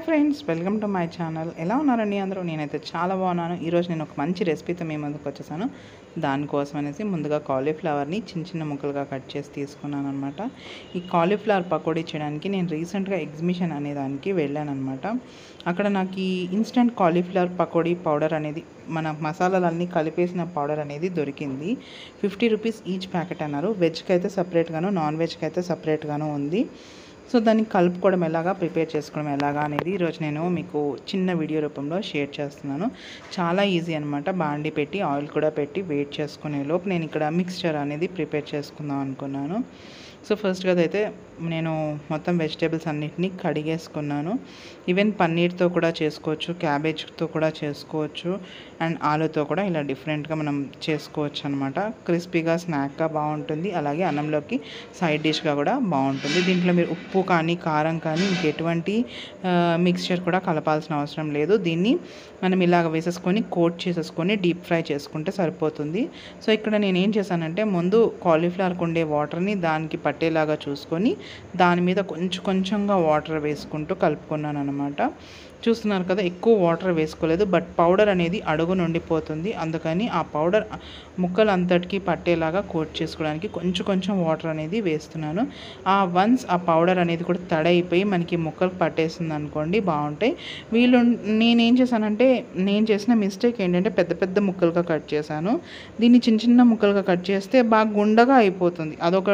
friends welcome to my channel ఎలా ఉన్నారండి అందరూ నేనైతే చాలా బాగున్నాను ఈరోజు నేను ఒక మంచి రెసిపీతో మీ ముందుకు వచ్చేసాను దానికోసం అనేసి ముందుగా కాలీఫ్లవర్ని చిన్న చిన్న ముక్కలుగా కట్ చేసి తీసుకున్నాను అనమాట ఈ కాలీఫ్లవర్ పకోడీ చేయడానికి నేను రీసెంట్గా ఎగ్జిబిషన్ అనే దానికి వెళ్ళాను అనమాట అక్కడ నాకు ఈ ఇన్స్టెంట్ కాలీఫ్లవర్ పకోడీ పౌడర్ అనేది మన మసాలాలన్నీ కలిపేసిన పౌడర్ అనేది దొరికింది ఫిఫ్టీ రూపీస్ ఈచ్ ప్యాకెట్ అన్నారు వెజ్కి అయితే సపరేట్గాను నాన్ వెజ్కి అయితే సపరేట్గాను ఉంది సో దాన్ని కలుపుకోవడం ఎలాగా ప్రిపేర్ చేసుకోవడం ఎలాగా అనేది ఈరోజు నేను మీకు చిన్న వీడియో రూపంలో షేర్ చేస్తున్నాను చాలా ఈజీ అనమాట బాండి పెట్టి ఆయిల్ కూడా పెట్టి వెయిట్ చేసుకునే లోపు నేను ఇక్కడ మిక్స్చర్ అనేది ప్రిపేర్ చేసుకుందాం అనుకున్నాను సో ఫస్ట్గా అయితే నేను మొత్తం వెజిటేబుల్స్ అన్నిటినీ కడిగేసుకున్నాను ఈవెన్ పన్నీర్తో కూడా చేసుకోవచ్చు క్యాబేజ్తో కూడా చేసుకోవచ్చు అండ్ ఆలుతో కూడా ఇలా డిఫరెంట్గా మనం చేసుకోవచ్చు అనమాట క్రిస్పీగా స్నాక్గా బాగుంటుంది అలాగే అన్నంలోకి సైడ్ డిష్గా కూడా బాగుంటుంది దీంట్లో మీరు ఉప్పు కానీ కారం కానీ ఇంకెటువంటి మిక్స్చర్ కూడా కలపాల్సిన అవసరం లేదు దీన్ని మనం ఇలాగ వేసేసుకొని కోట్ చేసేసుకొని డీప్ ఫ్రై చేసుకుంటే సరిపోతుంది సో ఇక్కడ నేను ఏం చేశానంటే ముందు కాలీఫ్లవర్కి ఉండే వాటర్ని దానికి పట్టేలాగా చూసుకొని దాని మీద కొంచెం కొంచెంగా వాటర్ వేసుకుంటూ కలుపుకున్నాను అనమాట చూస్తున్నారు కదా ఎక్కువ వాటర్ వేసుకోలేదు బట్ పౌడర్ అనేది అడుగు నుండిపోతుంది అందుకని ఆ పౌడర్ ముక్కలు అంతటికి పట్టేలాగా కోట్ చేసుకోవడానికి కొంచెం కొంచెం వాటర్ అనేది వేస్తున్నాను ఆ వన్స్ ఆ పౌడర్ అనేది కూడా తడైపోయి మనకి ముక్కలు పట్టేస్తుంది అనుకోండి బాగుంటాయి వీళ్ళు నేనేం చేశానంటే నేను చేసిన మిస్టేక్ ఏంటంటే పెద్ద పెద్ద ముక్కలుగా కట్ చేశాను దీన్ని చిన్న చిన్న ముక్కలుగా కట్ చేస్తే బాగా గుండగా అయిపోతుంది అదొక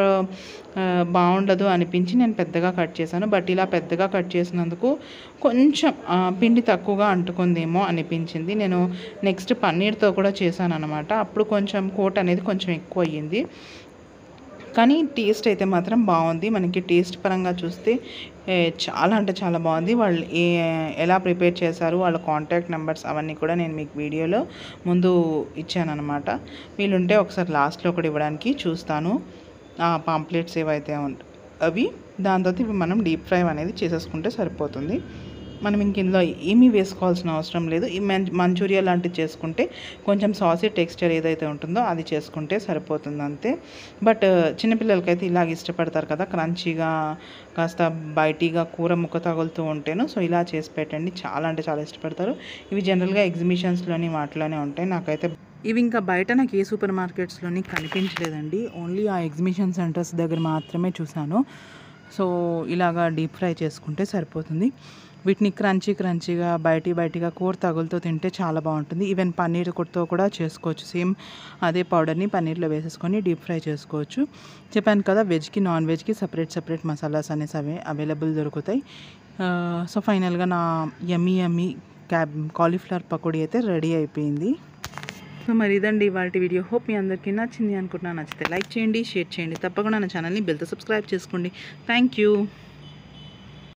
బాగుండదు అనిపించి నేను పెద్దగా కట్ చేశాను బట్ ఇలా పెద్దగా కట్ చేసినందుకు కొంచెం పిండి తక్కువగా అంటుకుందేమో అనిపించింది నేను నెక్స్ట్ పన్నీర్తో కూడా చేశాను అనమాట అప్పుడు కొంచెం కోట్ అనేది కొంచెం ఎక్కువ అయ్యింది కానీ టేస్ట్ అయితే మాత్రం బాగుంది మనకి టేస్ట్ పరంగా చూస్తే చాలా అంటే చాలా బాగుంది వాళ్ళు ఏ ఎలా ప్రిపేర్ చేశారు వాళ్ళ కాంటాక్ట్ నెంబర్స్ అవన్నీ కూడా నేను మీకు వీడియోలో ముందు ఇచ్చానమాట వీలుంటే ఒకసారి లాస్ట్లో కూడా ఇవ్వడానికి చూస్తాను పాంప్లెట్స్ ఏవైతే ఉంటాయి అవి దాని తర్వాత ఇవి మనం డీప్ ఫ్రై అనేది చేసేసుకుంటే సరిపోతుంది మనం ఇంక ఇందులో ఏమీ వేసుకోవాల్సిన అవసరం లేదు ఈ మంచూరియా లాంటివి చేసుకుంటే కొంచెం సాసీ టెక్స్చర్ ఏదైతే ఉంటుందో అది చేసుకుంటే సరిపోతుంది అంతే బట్ చిన్నపిల్లలకైతే ఇలాగ ఇష్టపడతారు కదా క్రంచీగా కాస్త బయటిగా కూర ముక్క తగులుతూ ఉంటేను సో ఇలా చేసి పెట్టండి చాలా అంటే చాలా ఇష్టపడతారు ఇవి జనరల్గా ఎగ్జిబిషన్స్లోని వాటిలోనే ఉంటాయి నాకైతే ఇవి ఇంకా బయట నాకు ఏ సూపర్ మార్కెట్స్లోని కనిపించలేదండి ఓన్లీ ఆ ఎగ్జిబిషన్ సెంటర్స్ దగ్గర మాత్రమే చూశాను సో ఇలాగా డీప్ ఫ్రై చేసుకుంటే సరిపోతుంది వీటిని క్రంచీ క్రంచీగా బయటి బయటిగా కూర తగులుతూ తింటే చాలా బాగుంటుంది ఈవెన్ పన్నీర్ కుర్తో కూడా చేసుకోవచ్చు సేమ్ అదే పౌడర్ని పన్నీర్లో వేసేసుకొని డీప్ ఫ్రై చేసుకోవచ్చు చెప్పాను కదా వెజ్కి నాన్ వెజ్కి సపరేట్ సపరేట్ మసాలాస్ అనేసి అవి అవైలబుల్ దొరుకుతాయి సో ఫైనల్గా నా యమ్మీ యమ్మీ క్యాబ్ కాలీఫ్లవర్ పకోడీ అయితే రెడీ అయిపోయింది సో మరి ఇదండి ఇవాళ వీడియో హోప్ మీ అందరికీ నచ్చింది అనుకుంటున్నాను నచ్చితే లైక్ చేయండి షేర్ చేయండి తప్పకుండా నా ఛానల్ని బెల్తో సబ్స్క్రైబ్ చేసుకోండి థ్యాంక్ యూ